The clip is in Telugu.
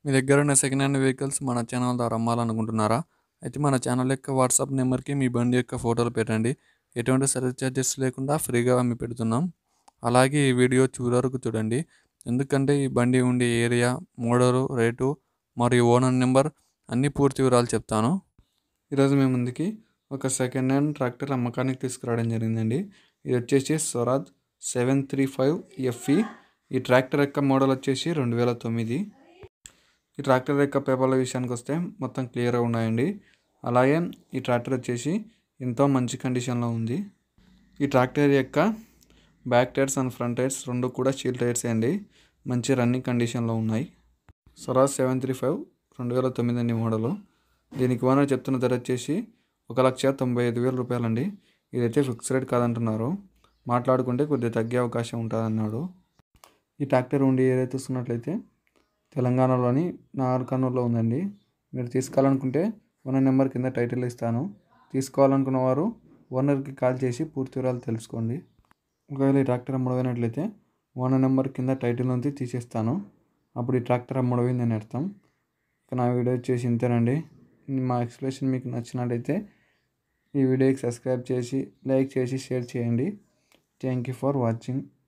మీ దగ్గర ఉన్న సెకండ్ హ్యాండ్ వెహికల్స్ మన ఛానల్ ద్వారా అమ్మాలనుకుంటున్నారా అయితే మన ఛానల్ యొక్క వాట్సాప్ నెంబర్కి మీ బండి యొక్క ఫోటోలు పెట్టండి ఎటువంటి సర్వీస్ ఛార్జెస్ లేకుండా ఫ్రీగా అమ్మి పెడుతున్నాం అలాగే ఈ వీడియో చివరి వరకు చూడండి ఎందుకంటే ఈ బండి ఉండే ఏరియా మోడలు రేటు మరియు ఓనర్ నెంబర్ అన్ని పూర్తి వివరాలు చెప్తాను ఈరోజు మేము ముందుకి ఒక సెకండ్ హ్యాండ్ ట్రాక్టర్ అమ్మకానికి తీసుకురావడం జరిగిందండి ఇది వచ్చేసి Swaraj seven three five FE ఈ ట్రాక్టర్ యొక్క మోడల్ వచ్చేసి రెండు వేల తొమ్మిది ఈ ట్రాక్టర్ యొక్క పేపర్ల విషయానికి వస్తే మొత్తం క్లియర్గా ఉన్నాయండి అలాగే ఈ ట్రాక్టర్ వచ్చేసి ఎంతో మంచి కండిషన్లో ఉంది ఈ ట్రాక్టర్ యొక్క back tyres and front tyres రెండు కూడా స్టీల్ టైర్స్ అండి మంచి రన్నింగ్ కండిషన్లో ఉన్నాయి స్వరాజ్ సెవెన్ త్రీ ఫైవ్ రెండు వేల తొమ్మిది అండి మోడలు దీనికి ఓనర్ చెప్తున్న ధర వచ్చేసి ఒక లక్ష తొంభై ఐదు వేల రూపాయలండి ఇదైతే ఫిక్స్ రేట్ కాదంటున్నారు మాట్లాడుకుంటే కొద్దిగా తగ్గే అవకాశం ఉంటుంది అన్నాడు ఈ ట్రాక్టర్ ఉండి ఏదైతే చూస్తున్నట్లయితే తెలంగాణలోని నార్కర్నూలులో ఉందండి మీరు తీసుకోవాలనుకుంటే ఓనర్ నెంబర్ కింద టైటిల్ ఇస్తాను తీసుకోవాలనుకున్న వారు ఓనర్కి కాల్ చేసి పూర్తి వివరాలు తెలుసుకోండి ఒకవేళ ఈ ట్రాక్టర్ అమ్ముడమైనట్లయితే ఓనర్ నెంబర్ కింద టైటిల్ నుంచి తీసేస్తాను అప్పుడు ఈ ట్రాక్టర్ అమ్ముడమైందని అర్థం ఇక నా వీడియో వచ్చేసి ఇంతేనండి మా ఎక్స్ప్లెనేషన్ మీకు నచ్చినట్లయితే ఈ వీడియోకి సబ్స్క్రైబ్ చేసి లైక్ చేసి షేర్ చేయండి థ్యాంక్ యూ ఫర్ వాచింగ్